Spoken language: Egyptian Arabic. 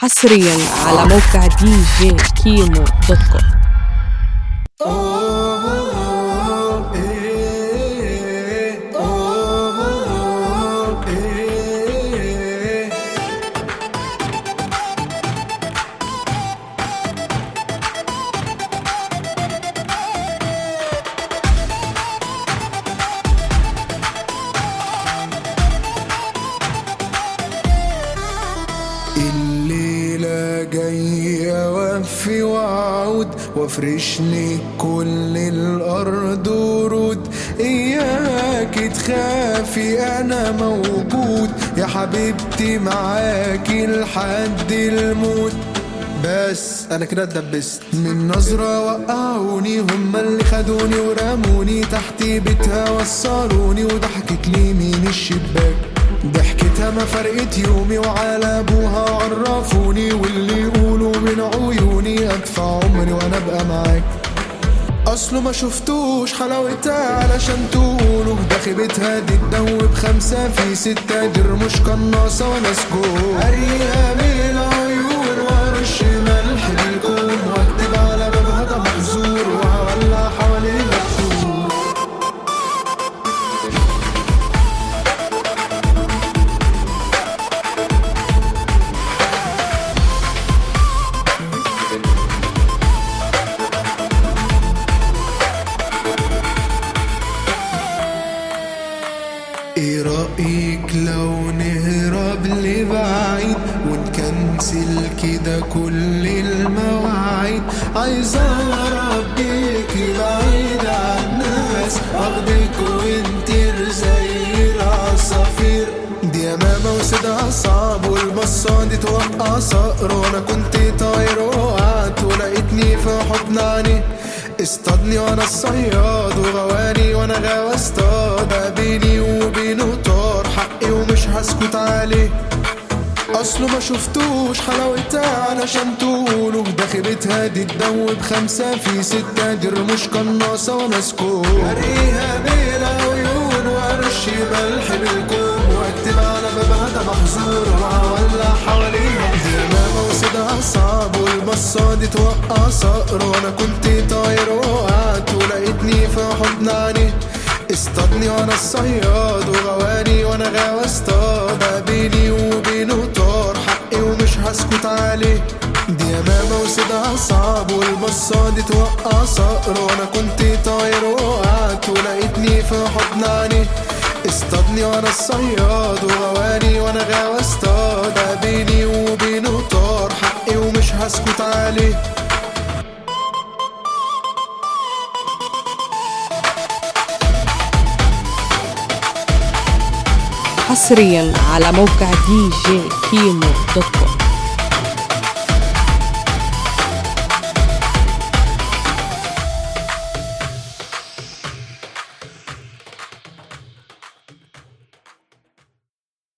حصريا على موقع دي جي كيمو دوت كوم الليلة جاية وفي وعود وافرشني كل الأرض ورود إياك تخافي أنا موجود يا حبيبتي معاكي لحد الموت بس انا كده اتدبست من نظرة وقعوني هما اللي خدوني ورموني تحت بيتها وصلوني وضحكت لي من الشباك ضحكتها ما فرقت يومي وعلى ابوها عرفوني واللي يقولوا من عيوني ادفع عمري وانا ابقى معاك اصله ما شفتوش حلاوتها علشان تقولوا ده خيبتها دي تدوب خمسة في ستة دير مش قناصة ولا سكون أريها من العيون وارش ملح بالكون واكتب على بابها ده محظور وهولع حواليها بخور ايه رأيك لو نهرب لبعيد ونكنسل كده كل المواعيد عايز اهرب بيكي بعيد عن الناس اخدك وانتر زي العصافير دي يمامة وسيدها صعب والبصة دي توقع صقر وانا كنت طاير وقعت ولقيتني في حضن عيني اصطادني وانا الصياد وغواني وانا غاوي اصطاد بيني وبينه طار حقي ومش هسكت عليه اصله ما شفتوش حلاوتها علشان تقولوا ده خيبتها دي تدوب خمسة في ستة دير مش قناصة وانا سكوت اريها بين عيون وارش ملح بالكوم واكتب على بابها ده محظور وهولع حواليها دي ماما وسيدها صعب والبصة دي توقع صقر وانا كنت طاير وقعت ولقيتني في حضن عيني اصطادني وانا الصياد وغواني وانا غاوي اصطاد بيني وبينه طار حقي ومش هسكت عليه دي يمامة وسيدها صعب والبصة دي توقع صقر وانا كنت طاير وقعت ولقيتني في حضن عيني اصطادني وانا الصياد وغواني وانا غاوي اصطاد بيني وبينه طار حقي ومش هسكت عليه حصريا على موقع دي جي كيمو دوت كوم